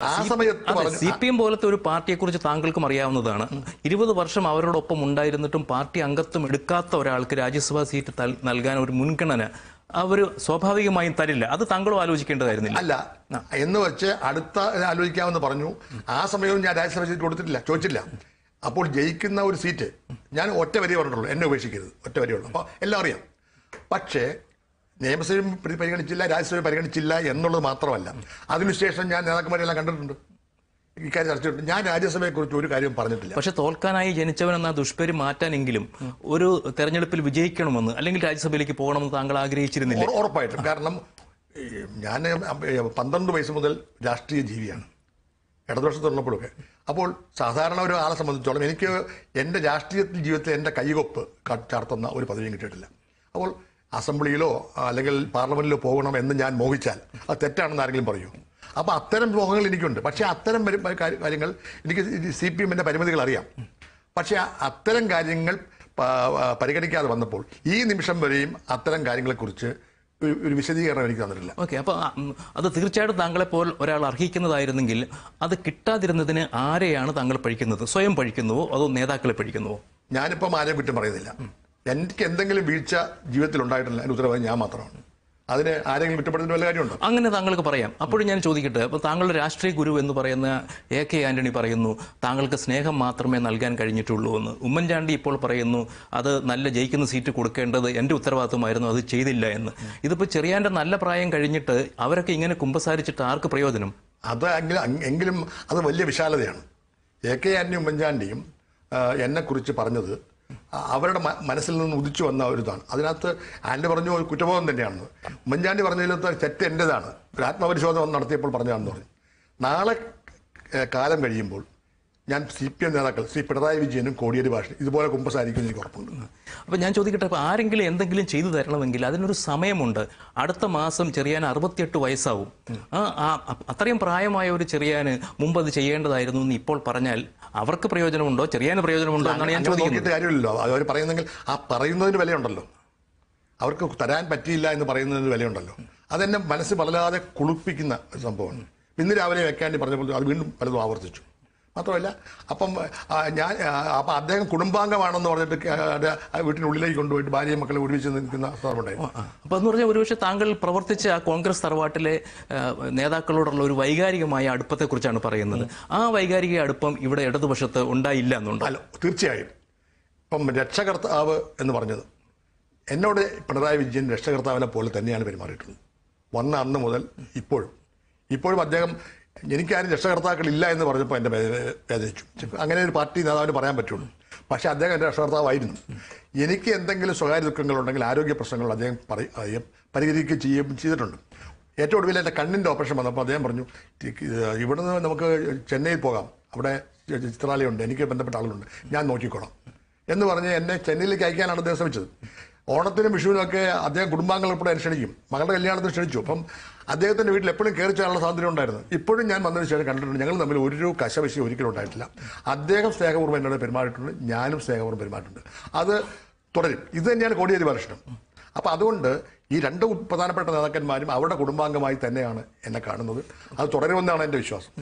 ആ സമയത്ത് പറഞ്ഞു സി പി എം പോലത്തെ ഒരു പാർട്ടിയെ കുറിച്ച് താങ്കൾക്കും അറിയാവുന്നതാണ് ഇരുപത് വർഷം അവരോടൊപ്പം ഉണ്ടായിരുന്നിട്ടും പാർട്ടി അംഗത്വം എടുക്കാത്ത ഒരാൾക്ക് രാജ്യസഭാ സീറ്റ് തൽ- നൽകാൻ ഒരു മുൻഗണന അവർ സ്വാഭാവികമായും തരില്ല അത് താങ്കളും ആലോചിക്കേണ്ടതായിരുന്നില്ല അല്ല എന്ന് വെച്ച് അടുത്ത ആലോചിക്കാമെന്ന് പറഞ്ഞു ആ സമയവും ഞാൻ രാജ്യസഭ സീറ്റ് കൊടുത്തിട്ടില്ല ചോദിച്ചില്ല അപ്പോൾ ജയിക്കുന്ന ഒരു സീറ്റ് ഞാൻ ഒറ്റ വരി പറഞ്ഞിട്ടുള്ളൂ എന്നെ ഉപേക്ഷിക്കരുത് ഒറ്റ വരിയുള്ളൂ അപ്പോൾ എല്ലാം അറിയാം പക്ഷേ നിയമസഭയും പരി- പരിഗണിച്ചില്ല രാജ്യസഭയും പരിഗണിച്ചില്ല എന്നുള്ളത് മാത്രമല്ല അതിനുശേഷം ഞാൻ നേതാക്കന്മാരെല്ലാം കണ്ടിട്ടുണ്ട് ഇക്കാര്യം ചർച്ച ചെയ്തിട്ടുണ്ട് ഞാൻ രാജ്യസഭയെക്കുറിച്ച് ഒരു കാര്യവും പറഞ്ഞിട്ടില്ല പക്ഷെ തോൽക്കാനായി ജനിച്ചവൻ എന്ന ദുഷ്പേര് മാറ്റാനെങ്കിലും ഒരു തെരഞ്ഞെടുപ്പിൽ വിജയിക്കണമെന്ന് അല്ലെങ്കിൽ രാജ്യസഭയിലേക്ക് പോകണമെന്ന് താങ്കൾ ആഗ്രഹിച്ചിരുന്നില്ല ഉറ- ഉറപ്പായിട്ടും കാരണം ഈ ഞാൻ പന്ത്രണ്ട് വയസ്സ് മുതൽ രാഷ്ട്രീയ ജീവിയാണ് ഇടതുപക്ഷത്തുള്ളപ്പോഴൊക്കെ അപ്പോൾ സാധാരണ ഒരു ആളെ സംബന്ധിച്ചോളം എനിക്ക് എൻ്റെ രാഷ്ട്രീയ ജീവിതത്തിൽ എൻ്റെ കൈകൊപ്പ് ക- ചാർത്തുന്ന ഒരു പദവിയും കിട്ടിയിട്ടില്ല അപ്പോൾ അസംബ്ലിയിലോ അല്ലെങ്കിൽ പാർലമെന്റിലോ പോകണം എന്ന് ഞാൻ മോഹിച്ചാൽ അത് തെറ്റാണെന്ന് ആരെങ്കിലും പറയൂ അപ്പോൾ അത്തരം മോഹങ്ങൾ എനിക്കുണ്ട് പക്ഷേ അത്തരം പരി- പരി- കാര്യ- കാര്യങ്ങൾ എനിക്ക് സി പി എമ്മിൻ്റെ പരിമിതികൾ അറിയാം പക്ഷേ അത്തരം കാര്യങ്ങൾ പ- പരിഗണിക്കാതെ വന്നപ്പോൾ ഈ നിമിഷം വരെയും അത്തരം കാര്യങ്ങളെക്കുറിച്ച് ഒരു- ഒരു വിശദീകരണം എനിക്ക് തന്നിട്ടില്ല ഓക്കെ അപ്പൊ ആ, ഉം, അത് തീർച്ചയായിട്ടും താങ്കളെ പോൽ ഒരാൾ അർഹിക്കുന്നതായിരുന്നെങ്കിൽ അത് കിട്ടാതിരുന്നതിന് ആരെയാണ് താങ്കൾ പഴിക്കുന്നത് സ്വയം പഴിക്കുന്നുവോ അതോ നേതാക്കളെ പഴിക്കുന്നുവോ ഞാനിപ്പം ആരെയും കുറ്റം പറയുന്നില്ല എനിക്ക് എന്തെങ്കിലും വീഴ്ച ജീവിതത്തിൽ ഉണ്ടായിട്ടില്ല അതിന് ഉത്തരവാദി ഞാൻ മാത്രമാണ് അതിന് ആരെങ്കിലും കുറ്റപ്പെടുത്തുന്ന വല്ല കാര്യമുണ്ടോ അങ്ങനെ താങ്കൾക്ക് പറയാം അപ്പോഴും ഞാൻ ചോദിക്കട്ടെ അപ്പോൾ താങ്കളുടെ രാഷ്ട്രീയ ഗുരു എന്ന് പറയുന്ന എ കെ ആന്റണി പറയുന്നു താങ്കൾക്ക് സ്നേഹം മാത്രമേ നൽകാൻ കഴിഞ്ഞിട്ടുള്ളൂ എന്ന് ഉമ്മൻചാണ്ടി ഇപ്പോൾ പറയുന്നു അത് നല്ല ജയിക്കുന്ന സീറ്റ് കൊടുക്കേണ്ടത് എൻ്റെ ഉത്തരവാദിത്വമായിരുന്നു അത് ചെയ്തില്ല എന്ന് ഇതിപ്പോൾ ചെറിയാൻ്റെ നല്ല പ്രായം കഴിഞ്ഞിട്ട് അവരൊക്കെ ഇങ്ങനെ കുമ്പസാരിച്ചിട്ട് ആർക്ക് പ്രയോജനം അത് എങ്കിലും എങ്കിലും അത് വലിയ വിശാലതയാണ് എ കെ ആന്റണി ഉമ്മൻചാണ്ടിയും ആ, എന്നെക്കുറിച്ച് പറഞ്ഞത് ആ, അവരുടെ മ- മനസ്സിൽ നിന്ന് ഉദിച്ചു വന്ന ഒരു ഇതാണ് അതിനകത്ത് ആന്റണി പറഞ്ഞു ഒരു കുറ്റബോധം തന്നെയാണെന്ന് ഉമ്മൻചാണ്ടി പറഞ്ഞതിലത്തെ തെറ്റ് എൻ്റെതാണ് ഒരു ആത്മപരിശോധന നടത്തിയപ്പോൾ പറഞ്ഞതാണെന്ന് പറഞ്ഞു നാളെ ഏ, കാലം കഴിയുമ്പോൾ ഞാൻ സി പി എം നേതാക്കൾ ശ്രീ പിണറായി വിജയനും കോടിയേരി ഭാഷ ഇതുപോലെ കുമ്പസാരിക്കുമെന്ന് എനിക്ക് ഉറപ്പുണ്ട് അപ്പോൾ ഞാൻ ചോദിക്കട്ടെ അപ്പോൾ ആരെങ്കിലും എന്തെങ്കിലും ചെയ്തു തരണമെങ്കിൽ അതിനൊരു സമയമുണ്ട് അടുത്ത മാസം ചെറിയാൻ അറുപത്തിയെട്ട് വയസ്സാവും ആ ആ- അത്രയും പ്രായമായ ഒരു ചെറിയാന് മുമ്പ് അത് ചെയ്യേണ്ടതായിരുന്നു എന്ന് ഇപ്പോൾ പറഞ്ഞാൽ അവർക്ക് പ്രയോജനമുണ്ടോ ചെറിയാന് പ്രയോജനമുണ്ടോ എന്നാണ് ഞാൻ അങ്ങനെ ചോദിക്കുന്നത് നോക്കിയിട്ട് കാര്യമില്ലല്ലോ അവർ പറയുന്നെങ്കിൽ ആ പറയുന്നതിന് വിലയുണ്ടല്ലോ അവർക്ക് തരാൻ പറ്റിയില്ല എന്ന് പറയുന്നതിന് വിലയുണ്ടല്ലോ അതെന്നെ മനസ്സ് വല്ലാതെ കുളിപ്പിക്കുന്ന ഒരു സംഭവമാണ് ഇന്ന് രാവിലെ വെക്കാണ്ടി പറഞ്ഞപ്പോൾ അത് വീണ്ടും പലതും ആവർത്തിച്ചു മാത്രമല്ല അപ്പം ആ, ഞാൻ ആ, അപ്പം അദ്ദേഹം കുടുംബാംഗമാണെന്ന് പറഞ്ഞിട്ട് ആ, ആ വീട്ടിനുള്ളിലേക്ക് കൊണ്ടുപോയിട്ട് ഭാര്യയും മക്കളെ ഒരുമിച്ച് നിൽക്കുന്ന സ്ഥലമുണ്ടായിരുന്നു അപ്പോൾ എന്ന് പറഞ്ഞാൽ ഒരുപക്ഷെ താങ്കൾ പ്രവർത്തിച്ച ആ കോൺഗ്രസ് തറവാട്ടിലെ ആ, നേതാക്കളോടുള്ള ഒരു വൈകാരികമായ അടുപ്പത്തെക്കുറിച്ചാണ് പറയുന്നത് ആ വൈകാരിക അടുപ്പം ഇവിടെ ഇടതുപക്ഷത്ത് ഉണ്ടായില്ല എന്നുണ്ടോ അല്ല തീർച്ചയായും ഇപ്പം രക്ഷകർത്താവ് എന്ന് പറഞ്ഞത് എന്നോട് പിണറായി വിജയൻ രക്ഷകർത്താവിനെ പോലെ തന്നെയാണ് പെരുമാറിയിട്ടുള്ളത് വന്ന അന്ന് മുതൽ ഇപ്പോഴും ഇപ്പോഴും അദ്ദേഹം എനിക്കാരും രക്ഷകർത്താക്കളില്ല എന്ന് പറഞ്ഞപ്പോൾ എൻ്റെ വേ- വേദനിച്ചു അങ്ങനെ ഒരു പാർട്ടി നേതാവിന് പറയാൻ പറ്റുള്ളൂ പക്ഷേ അദ്ദേഹം എൻ്റെ രക്ഷകർത്താവായിരുന്നു എനിക്ക് എന്തെങ്കിലും സ്വകാര്യ ദുഃഖങ്ങളുണ്ടെങ്കിൽ ആരോഗ്യ പ്രശ്നങ്ങൾ അദ്ദേഹം പറയും അദ്ദേഹം പരിഹരിക്കുകയും ചെയ്യുകയും ചെയ്തിട്ടുണ്ട് ഏറ്റവും ഒടുവിൽ എൻ്റെ കണ്ണിൻ്റെ ഓപ്പറേഷൻ വന്നപ്പോൾ അദ്ദേഹം പറഞ്ഞു "ടി- ഇത് ഇവിടുന്ന് നമുക്ക് ചെന്നൈയിൽ പോകാം അവിടെ ചിത്രാലയമുണ്ട് എനിക്ക് ബന്ധപ്പെട്ട ആളുകളുണ്ട് ഞാൻ നോക്കിക്കോളാം എന്ന് പറഞ്ഞ് എന്നെ ചെന്നൈയിലേക്ക് അയക്കാനാണ് അദ്ദേഹം ശ്രമിച്ചത് ഓണത്തിനും വിഷുവിനും ഒക്കെ അദ്ദേഹം കുടുംബാംഗങ്ങൾ ഉൾപ്പെടെ എന്നെ ക്ഷണിക്കും മകളുടെ കല്യാണത്തിന് ക്ഷണിച്ചു അപ്പം അദ്ദേഹത്തിന്റെ വീട്ടിൽ എപ്പോഴും കയറി ചേരാനുള്ള സ്വാതന്ത്ര്യം ഉണ്ടായിരുന്നു ഇപ്പോഴും ഞാൻ വന്നതിന് ശേഷം കണ്ടിട്ടുണ്ട് ഞങ്ങൾ തമ്മിൽ ഒരു കശവശി ഒരിക്കലും ഉണ്ടായിട്ടില്ല അദ്ദേഹം സ്നേഹപൂർവ്വം എന്നോട് പെരുമാറിയിട്ടുണ്ട് ഞാനും സ്നേഹപൂർവ്വം പെരുമാറിയിട്ടുണ്ട് അത് തുടരും ഇത് തന്നെയാണ് കോടിയേരി ബാലകൃഷ്ണൻ അപ്പം അതുകൊണ്ട് ഈ രണ്ട് പ്രധാനപ്പെട്ട നേതാക്കന്മാരും അവരുടെ കുടുംബാംഗമായി തന്നെയാണ് എന്നെ കാണുന്നത് അത് തുടരുമെന്നാണ് എൻ്റെ വിശ്വാസം